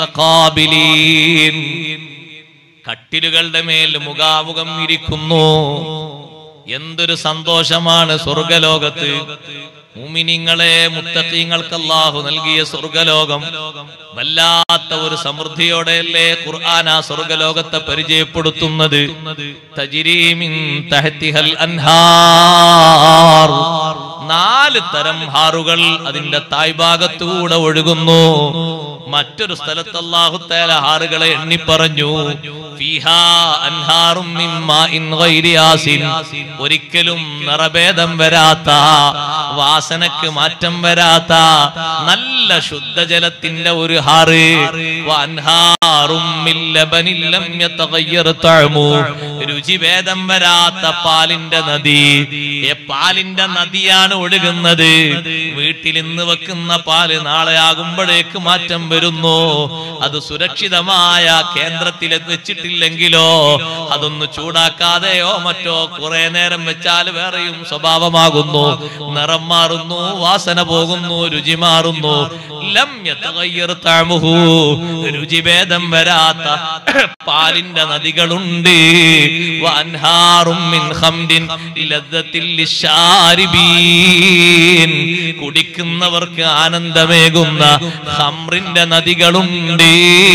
മുത്തഖാബിലീൻ കട്ടിലുകളുടെ മേൽ മുഖാമുഖം ഇരിക്കുന്നു എന്തൊരു സന്തോഷമാണ് സ്വർഗലോകത്ത് മുമിനിങ്ങളെ മുത്തഖീങ്ങൾക്ക് അല്ലാഹു നൽകിയ സ്വർഗലോകം വല്ലാത്ത ഒരു സമൃദ്ധിയോടെയല്ലേ ഖുർആൻ ആ സ്വർഗലോകത്തെ പരിചയപ്പെടുത്തുന്നത് തജിരീമിൻ തഹത്തിഹൽ അൻഹാർ നാല് തരം ഹാറുകൾ അതിന്റെ തായ്ഭാഗത്തൂടെ ഒഴുകുന്നു മറ്റൊരു സ്ഥലത്ത് അല്ലാഹു തആല ഹാറുകളെ എണ്ണി പറഞ്ഞു ഫീഹാ അൻഹാറും മിൻ മാഇൻ ഗൈരി ആസിൻ ഒരിക്കലും നിറഭേദം വരാത്ത വാസനക്ക് മാറ്റം വരാത്ത നല്ല ശുദ്ധജലത്തിന്റെ ഒരു ഹാറ് വൻഹാറും മിൻ ലബനിൻ ലം യതഗയ്യർ തഅമു രുചിഭേദം വരാത്ത പാലിന്റെ നദി ഏ പാലിന്റെ നദിയാണ് ഒഴുകുന്നത് വീട്ടിൽ ഇന്ന് വെക്കുന്ന പാല് നാളെ ആകുമ്പോഴേക്ക് മാറ്റം വരുന്നു അത് സുരക്ഷിതമായ കേന്ദ്രത്തിൽ വെച്ചിട്ടില്ലെങ്കിലോ അതൊന്ന് ചൂടാക്കാതെയോ മറ്റോ കുറെ നേരം വെച്ചാൽ വേറെയും സ്വഭാവമാകുന്നു നിറം മാറുന്നു വാസന പോകുന്നു രുചി മാറുന്നു ലം യതഗയ്യർ തഅമുഹു രുചിഭേദം വരാത്ത പാലിന്റെ നദികളുണ്ട് വഅൻഹാറും മിൻ ഖംദിൻ ലദ്ദത്തിൽ ലിശാരിബീൻ കുടിക്കുന്നവർക്ക് ആനന്ദമേകുന്ന ഖംറിന്റെ നദികളുണ്ട്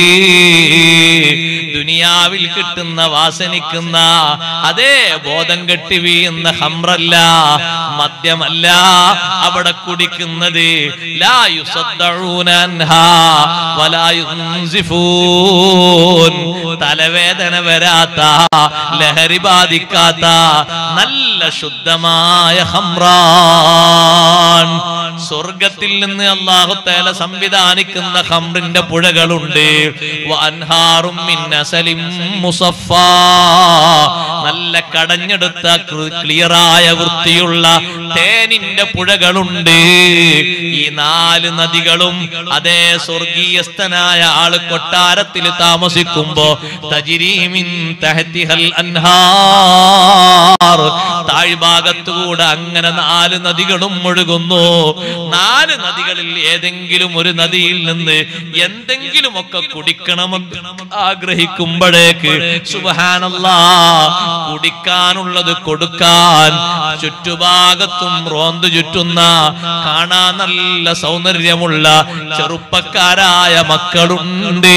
ദുനിയാവിൽ കിട്ടുന്ന വാസനിക്കുന്ന അതേ ബോധം കെട്ടി വീഴുന്ന ഹംറല്ല മദ്യമല്ല അവിടെ കുടിക്കുന്നത് ലാ യുസദ്ദഊന അൻഹാ വലാ യുൻസിഫൂൻ തലവേദന വരാത്ത ലഹരി ബാധിക്കാത്ത നല്ല ശുദ്ധമായ ഹംറാൻ സ്വർഗത്തിൽ നിന്ന് അള്ളാഹു തേല സംവിധാനിക്കുന്ന ഹംറിന്റെ പുഴകളുണ്ട് വൻഹാറും മിന്നസലിം മുസഫ നല്ല കടഞ്ഞെടുത്ത ക്ലിയറായ വൃത്തിയുള്ള തേനിന്റെ പുഴകളുണ്ട് ഈ നാല് നദികളും അതേ സ്വർഗീയസ്ഥനായ ആള് കൊട്ടാരത്തിൽ താമസിക്കുമ്പോ തജിരീമിൻ തഹത്തിഹൽ അൻഹാർ താഴ്ഭാഗത്തുകൂടെ അങ്ങനെ നാല് നദികളും ഒഴുകുന്നു നാല് നദികളിൽ ഏതെങ്കിലും ഒരു നദിയിൽ നിന്ന് എന്തെങ്കിലുമൊക്കെ കുടിക്കണമെന്ന് ആഗ്രഹിക്കുമ്പോഴേക്ക് സുബഹാനല്ലാ കുടിക്കാനുള്ളത് കൊടുക്കാൻ ചുറ്റുഭാഗത്തും റോന്ത് ചുറ്റുന്ന കാണാൻ നല്ല സൗന്ദര്യമുള്ള ചെറുപ്പക്കാരായ മക്കളുണ്ട്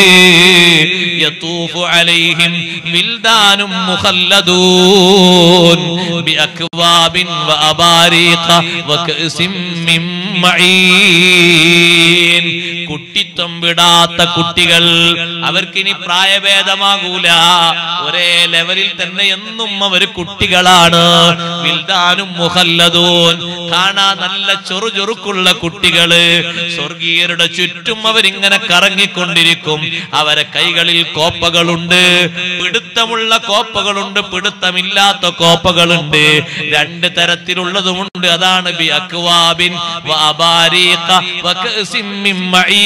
യതൂഫു അലൈഹിം വിൽദാനും മുഖല്ലദൂൻ ബിഅക്വാബിൻ വഅബാരീഖ വകഅസിം മിൻ മഈൻ കുട്ടിത്വം വിടാത്ത കുട്ടികൾ അവർക്കിനി പ്രായഭേദമാകൂല ഒരേ ലെവലിൽ തന്നെ എന്നും അവർ കുട്ടികളാണ് വിൽദാനും മുഹല്ലദൂൻ കാണാൻ നല്ല ചൊറുചൊറുക്കുള്ള കുട്ടികള് സ്വർഗീയരുടെ ചുറ്റും അവരിങ്ങനെ കറങ്ങിക്കൊണ്ടിരിക്കും അവരെ കൈകളിൽ കോപ്പകളുണ്ട് പിടുത്തമുള്ള കോപ്പകളുണ്ട് പിടുത്തമില്ലാത്ത കോപ്പകളുണ്ട് രണ്ട് തരത്തിലുള്ളതുമുണ്ട് അതാണ് ബി അക്വാബിൻ വഅബാരീഖ വകഅസിം മിൻ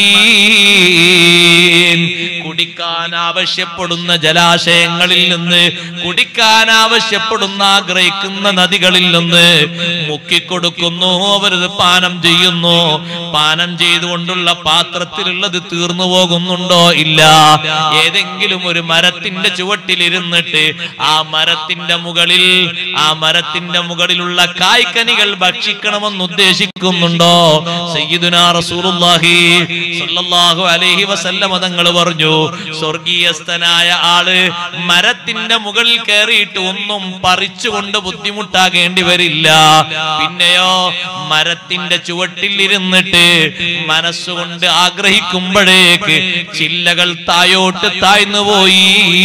മഈൻ കുടിക്കാൻ ആവശ്യപ്പെടുന്ന ജലാശയങ്ങളിൽ നിന്ന് കുടിക്കാൻ ആവശ്യപ്പെടുന്ന ആഗ്രഹിക്കുന്ന നദികളിൽ നിന്ന് മുക്കിക്കൊടുക്കുന്നു അവരത് പാനം ചെയ്യുന്നു പാനം ചെയ്തുകൊണ്ടുള്ള പാത്രത്തിലുള്ളത് തീർന്നു പോകുന്നുണ്ടോ ഇല്ല ഏതെങ്കിലും ഒരു മരത്തിന്റെ ചുവട്ടിലിരുന്നിട്ട് ആ മരത്തിന്റെ മുകളിൽ ആ മരത്തിന്റെ മുകളിലുള്ള കായ്ക്കനികൾ ഭക്ഷിക്കണമെന്ന് ഉദ്ദേശിക്കുന്നുണ്ടോ സയ്യിദുനാ റസൂലുള്ളാഹി സ്വല്ലല്ലാഹു അലൈഹി വസല്ലമ തങ്ങൾ പറഞ്ഞു സ്വർഗീയസ്ഥനായ ആള് മരത്തിന്റെ മുകളിൽ കയറിയിട്ട് ഒന്നും പറിച്ചുകൊണ്ട് ബുദ്ധിമുട്ടാകേണ്ടി വരില്ല പിന്നെയോ മരത്തിന്റെ ചുവട്ടിൽ ഇരുന്നിട്ട് മനസ്സുകൊണ്ട് ആഗ്രഹിക്കുമ്പോഴേക്ക് ചില്ലകൾ തായോട്ട് താഴ്ന്നു പോയി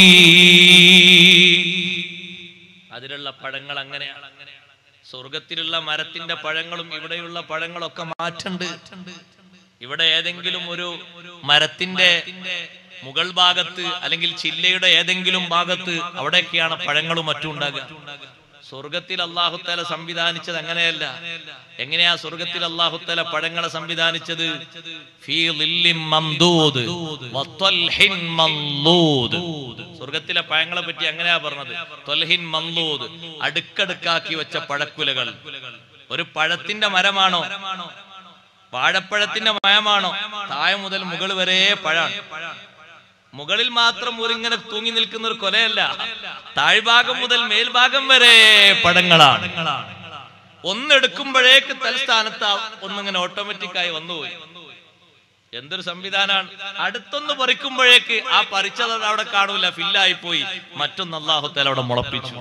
അതിലുള്ള പഴങ്ങൾ അങ്ങനെയാണ് സ്വർഗത്തിലുള്ള മരത്തിന്റെ പഴങ്ങളും ഇവിടെയുള്ള പഴങ്ങളൊക്കെ മാറ്റുണ്ട് ഇവിടെ ഏതെങ്കിലും ഒരു മരത്തിന്റെ മുകൾ ഭാഗത്ത് അല്ലെങ്കിൽ ചില്ലയുടെ ഏതെങ്കിലും ഭാഗത്ത് അവിടെയൊക്കെയാണ് പഴങ്ങളും മറ്റും ഉണ്ടാകുക സ്വർഗത്തിൽ അള്ളാഹുത്തല സംവിധാനിച്ചത് അങ്ങനെയല്ല എങ്ങനെയാ സ്വർഗത്തിൽ അള്ളാഹുത്തല പഴങ്ങളെ സംവിധാനിച്ചത് ഫീ ളില്ലിൻ മംദൂദ് വത്വൽഹിൻ മംലൂദ്. സ്വർഗത്തിലെ പഴങ്ങളെ പറ്റി അങ്ങനെയാ പറഞ്ഞത് തൊൽഹിൻ മംലൂദ് അടുക്കടുക്കാക്കി വെച്ച പഴക്കുലകൾ ഒരു പഴത്തിന്റെ മരമാണോ വാഴപ്പഴത്തിന്റെ മയമാണോ താഴെ മുതൽ മുകൾ വരെ പഴാണ് മുകളിൽ മാത്രം ഒരിങ്ങനെ തൂങ്ങി നിൽക്കുന്ന ഒരു കൊലയല്ല താഴ്ഭാഗം മുതൽ മേൽഭാഗം വരെ പഴങ്ങളാണ് ഒന്നെടുക്കുമ്പോഴേക്ക് തൽസ്ഥാനത്ത് ആ ഒന്നിങ്ങനെ ഓട്ടോമാറ്റിക്കായി വന്നുപോയി എന്തൊരു സംവിധാനമാണ് അടുത്തൊന്ന് പറിക്കുമ്പോഴേക്ക് ആ പറിച്ചത് അവിടെ കാണൂല ഫില്ലായി പോയി മറ്റൊന്ന് അള്ളാഹുത്തേൽ അവിടെ മുളപ്പിച്ചു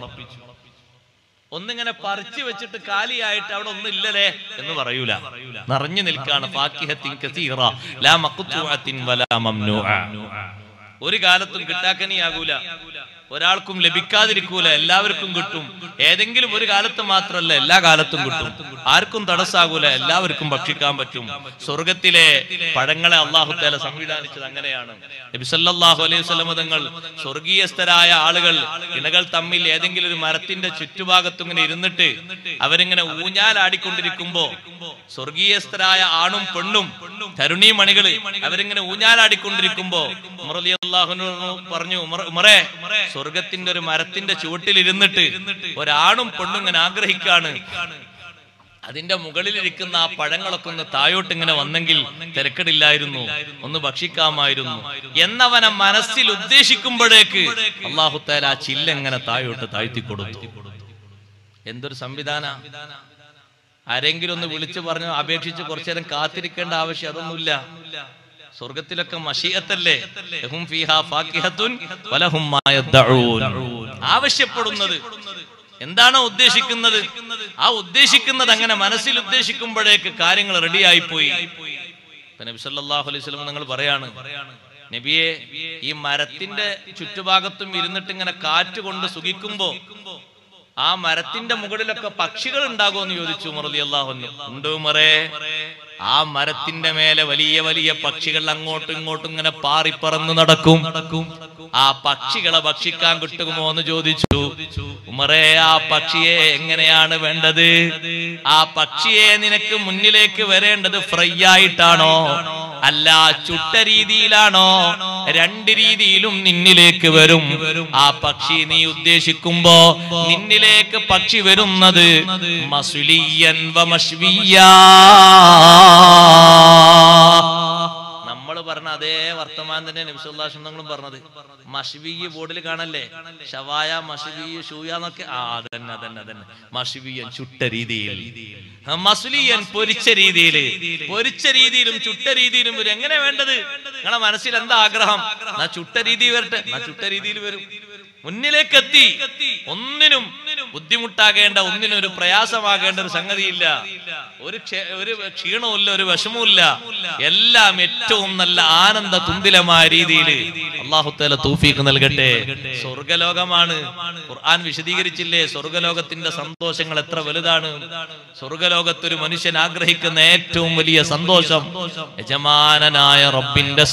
ഒന്നിങ്ങനെ പറിച്ചു വെച്ചിട്ട് കാലിയായിട്ട് അവിടെ ഒന്നും ഇല്ലല്ലേ എന്ന് പറയൂല നിറഞ്ഞു നിൽക്കാണ് ഫാക്കിഹത്തിൻ കസീറ ലാ മഖ്തുഅത്തിൻ വലാ മംനൂഅ ഒരു കാലത്തും കിട്ടാക്കനിയാകൂല ഒരാൾക്കും ലഭിക്കാതിരിക്കൂല എല്ലാവർക്കും കിട്ടും ഏതെങ്കിലും ഒരു കാലത്ത് മാത്രമല്ല എല്ലാ കാലത്തും കിട്ടും ആർക്കും തടസ്സാകൂല എല്ലാവർക്കും ഭക്ഷിക്കാൻ പറ്റും സ്വർഗത്തിലെ പഴങ്ങളെ അള്ളാഹു തേല സംവിധാനിച്ചത് അങ്ങനെയാണ് നബി സല്ലല്ലാഹു അലൈഹി വസല്ലം തങ്ങൾ സ്വർഗീയസ്ഥരായ ആളുകൾ ഇണകൾ തമ്മിൽ ഏതെങ്കിലും ഒരു മരത്തിന്റെ ചുറ്റുഭാഗത്തും ഇങ്ങനെ ഇരുന്നിട്ട് അവരിങ്ങനെ ഊഞ്ഞാലാടിക്കൊണ്ടിരിക്കുമ്പോ സ്വർഗീയസ്ഥരായ ആണും പെണ്ണും തരുണീമണികള് അവരിങ്ങനെ ഊഞ്ഞാലാടിക്കൊണ്ടിരിക്കുമ്പോ ഉമർ റളിയല്ലാഹു അൻഹു പറഞ്ഞു ഉമർ- ഉമറേ സ്വർഗത്തിന്റെ ഒരു മരത്തിന്റെ ചുവട്ടിൽ ഇരുന്നിട്ട് ഒരാണും പെണ്ണും ഇങ്ങനെ ആഗ്രഹിക്കാണ് അതിന്റെ മുകളിലിരിക്കുന്ന ആ പഴങ്ങളൊക്കെ ഒന്ന് താഴോട്ട് ഇങ്ങനെ വന്നെങ്കിൽ തിരക്കടില്ലായിരുന്നു ഒന്ന് ഭക്ഷിക്കാമായിരുന്നു എന്നവനെ മനസ്സിൽ ഉദ്ദേശിക്കുമ്പോഴേക്ക് അള്ളാഹുത്താല ആ ചില്ലെങ്ങനെ താഴോട്ട് താഴ്ത്തി കൊടുത്തു എന്തൊരു സംവിധാന ആരെങ്കിലും ഒന്ന് വിളിച്ചു പറഞ്ഞു അപേക്ഷിച്ച് കുറച്ചു നേരം കാത്തിരിക്കേണ്ട ആവശ്യം അതൊന്നുമില്ല സ്വർഗത്തിലൊക്കെ മഷീയത്തല്ലേ ലഹും ഫീഹാ ഫാക്കിഹത്തുൻ വലഹും മാ യദ്ദഊൻ. ആവശ്യപ്പെടുന്നത് എന്താണോ ഉദ്ദേശിക്കുന്നത് ആ ഉദ്ദേശിക്കുന്നത് അങ്ങനെ മനസ്സിൽ ഉദ്ദേശിക്കുമ്പോഴേക്ക് കാര്യങ്ങൾ റെഡിയായി പോയി ഇപ്പൊ നബി സല്ലല്ലാഹു അലൈഹി വസല്ലം നിങ്ങൾ പറയാണ് നബിയെ ഈ മരത്തിന്റെ ചുറ്റുഭാഗത്തും ഇരുന്നിട്ട് ഇങ്ങനെ കാറ്റ് കൊണ്ട് സുഖിക്കുമ്പോ ആ മരത്തിന്റെ മുകളിലൊക്കെ പക്ഷികൾ ഉണ്ടാകുമെന്ന് ചോദിച്ചു മുറലി അള്ളാഹുന്നു ഉണ്ട് ഉമറേ ആ മരത്തിന്റെ മേലെ വലിയ വലിയ പക്ഷികൾ അങ്ങോട്ടും ഇങ്ങോട്ടും ഇങ്ങനെ പാറിപ്പറന്ന് നടക്കും ആ പക്ഷികളെ ഭക്ഷിക്കാൻ കിട്ടുമോ എന്ന് ചോദിച്ചു ഉമറേ ആ പക്ഷിയെ എങ്ങനെയാണ് വേണ്ടത് ആ പക്ഷിയെ നിനക്ക് മുന്നിലേക്ക് വരേണ്ടത് ഫ്രൈ ആയിട്ടാണോ അല്ല ചുട്ട രീതിയിലാണോ രണ്ട് രീതിയിലും നിന്നിലേക്ക് വരും ആ പക്ഷി നീ ഉദ്ദേശിക്കുമ്പോ നിന്നിലേക്ക് പക്ഷി വരുന്നത് മസുലിയൻ നമ്മൾ പറഞ്ഞ അതേ വർത്തമാനം തന്നെ നബിസുല്ലാഷങ്ങളും പറഞ്ഞത് മഷിബി ബോർഡിൽ കാണല്ലേ ഷവായ മഷിബി ഷൂയ എന്നൊക്കെ ആ അതന്നെ അതന്നെ അതന്നെ മഷിബിയൻ ചുട്ട രീതിയിൽ ആ, മസുലിയൻ പൊരിച്ച രീതിയിൽ പൊരിച്ച രീതിയിലും ചുട്ട രീതിയിലും വരും എങ്ങനെ വേണ്ടത് നിങ്ങളെ മനസ്സിൽ എന്താ ആഗ്രഹം എന്നാ ചുട്ട രീതി വരട്ടെ എന്നാ ചുട്ട രീതിയിൽ വരും മുന്നിലേക്ക് എത്തി ഒന്നിനും ബുദ്ധിമുട്ടാകേണ്ട ഒന്നിനും ഒരു പ്രയാസമാകേണ്ട ഒരു സംഗതിയില്ല ഒരു ക്ഷേ- ഒരു ക്ഷീണവുമില്ല ഒരു വിഷമവുമില്ല എല്ലാം ഏറ്റവും നല്ല ആനന്ദ തുന്തിലമായ രീതിയിൽ അള്ളാഹുത്തേല തൂഫീക്ക് നൽകട്ടെ സ്വർഗലോകമാണ് ഖുർആൻ വിശദീകരിച്ചില്ലേ സ്വർഗലോകത്തിന്റെ സന്തോഷങ്ങൾ എത്ര വലുതാണ് സ്വർഗലോകത്ത് ഒരു മനുഷ്യൻ ആഗ്രഹിക്കുന്ന ഏറ്റവും വലിയ സന്തോഷം യജമാനനായ റബ്ബിന്റെ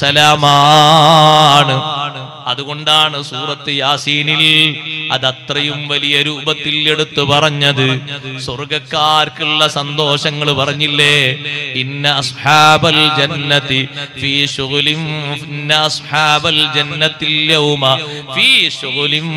സലാമാണ് അതുകൊണ്ടാണ് സൂറത്ത് യാസീനിൽ അത് അത്രയും വലിയ രൂപത്തിൽ എടുത്തു പറഞ്ഞത് സ്വർഗക്കാർക്കുള്ള സന്തോഷങ്ങൾ പറഞ്ഞില്ലേ ഇന്ന അസ്ഹാബൽ ജന്നതി ഫീ ശുഗുലിൻ ഇന്ന അസ്ഹാബൽ ജന്നത്തിൽ യൗമ ഫീ ശുഗുലിൻ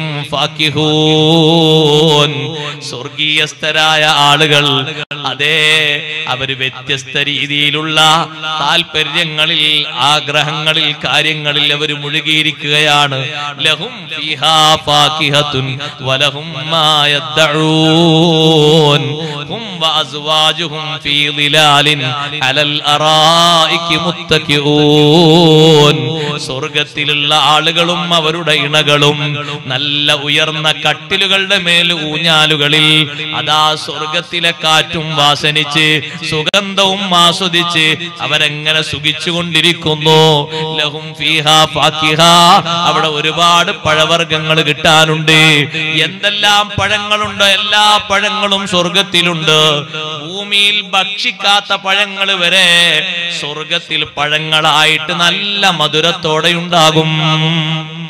ഫാക്കിഹൂൻ സ്വർഗീയസ്ഥരായ ആളുകൾ അതേ അവര് വ്യത്യസ്ത രീതിയിലുള്ള താല്പര്യങ്ങളിൽ ആഗ്രഹങ്ങളിൽ കാര്യങ്ങളിൽ അവർ മുഴുകിയിരിക്കുകയാണ് ലഹും ഫീഹാ ഫാക്കിഹത്തുൻ വലഹും മാ യദ്ദഊൻ ഹും വഅസ്വാജുഹും ഫീ ളിലാലിൻ അലൽ അറായികി മുത്തക്കിഊൻ സ്വർഗത്തിലുള്ള ആളുകളും അവരുടെ ഇണകളും നല്ല ഉയർന്ന കട്ടിലുകളുടെ മേൽ ഊഞ്ഞാലുകളിൽ അതാ സ്വർഗത്തിലെ കാറ്റും വാസനിച്ച് സുഗന്ധവും ആസ്വദിച്ച് അവരെങ്ങനെ സുഖിച്ചുകൊണ്ടിരിക്കുന്നു ലഹും ഫീഹാ ഫാക്കിഹ അവിടെ ഒരുപാട് പഴവർഗ്ഗങ്ങൾ കിട്ടാനുണ്ട് എന്തെല്ലാം പഴങ്ങളുണ്ടോ എല്ലാ പഴങ്ങളും സ്വർഗത്തിലുണ്ട് ഭൂമിയിൽ ഭക്ഷിക്കാത്ത പഴങ്ങൾ വരെ സ്വർഗത്തിൽ പഴങ്ങളായിട്ട് നല്ല മധുരത്തോടെ ഉണ്ടാകും